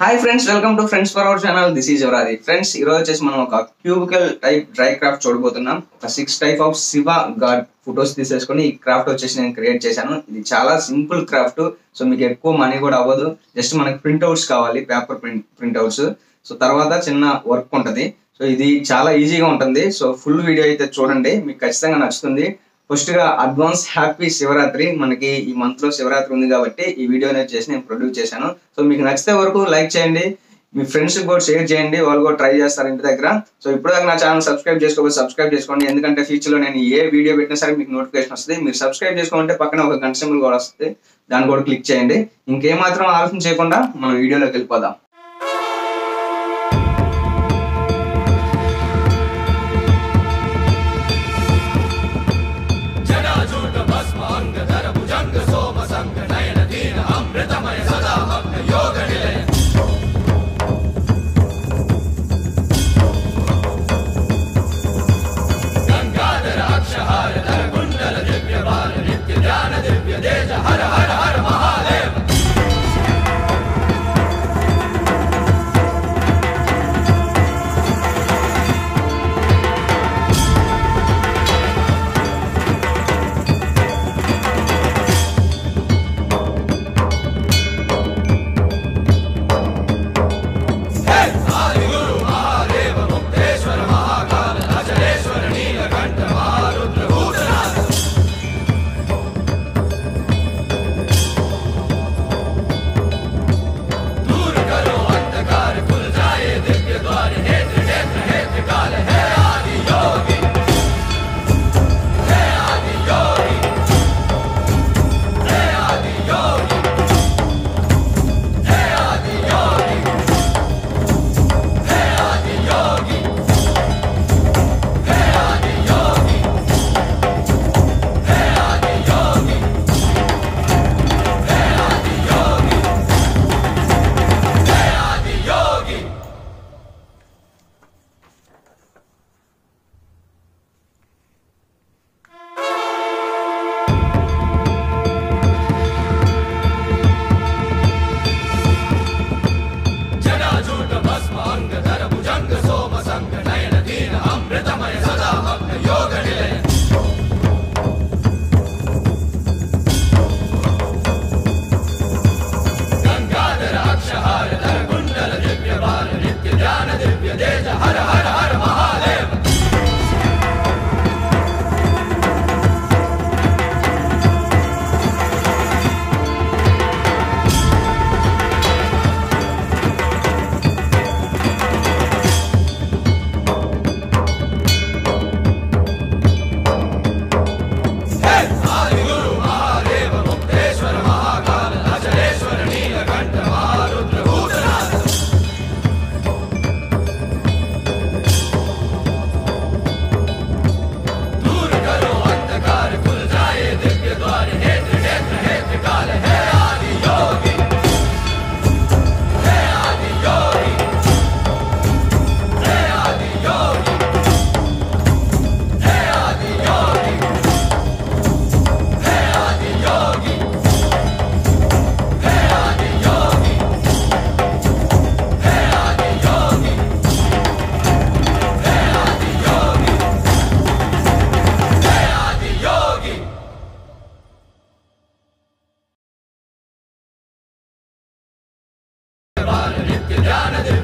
hi friends welcome to friends for our channel this is యువరాది friends ఈ రోజు వచ్చేసి మనం ఒక క్యూబికల్ టైప్ డ్రై క్రాఫ్ట్ చూడబోతున్నాం ఒక six type of Shiva god photos తీసేసుకొని ఈ క్రాఫ్ట్ వచ్చేసి నేను క్రియేట్ చేశాను ఇది చాలా సింపుల్ క్రాఫ్ట్ సో మీకు ఎక్కువ మనీ కూడా అవ్వదు జస్ట్ మనకి ప్రింట్అవుట్స్ కావాలి పేపర్ ప్రింట్ ప్రింట్అవుట్స్ సో తర్వాత చిన్న వర్క్ ఉంటుంది సో ఇది చాలా ఈజీగా ఉంటుంది సో ఫుల్ వీడియో అయితే చూడండి మీకు ఖచ్చితంగా నచ్చుతుంది ఫస్ట్ గా అడ్వాన్స్ హ్యాపీ శివరాత్రి మనకి ఈ మంత్ లో శివరాత్రి ఉంది కాబట్టి ఈ వీడియో చేసి నేను ప్రొడ్యూస్ చేశాను సో మీకు నచ్చితే వరకు లైక్ చేయండి మీ ఫ్రెండ్స్ కూడా షేర్ చేయండి వాళ్ళు కూడా ట్రై చేస్తారు ఇంటి దగ్గర సో ఇప్పుడు దాకా నా ఛానల్ సబ్స్క్రైబ్ చేసుకోవచ్చు సబ్స్క్రైబ్ చేసుకోండి ఎందుకంటే ఫ్యూచర్ లో నేను ఏ వీడియో పెట్టినా సరే మీకు నోటిఫికేషన్ వస్తుంది మీరు సబ్స్క్రైబ్ చేసుకోమంటే పక్కన ఒక గంట సింబల్ కూడా వస్తుంది దాన్ని కూడా క్లిక్ చేయండి ఇంకేమాత్రం ఆలోచన చేయకుండా మనం వీడియోలోకి వెళ్ళిపోదాం నిత్య ధ్యాన దివ్య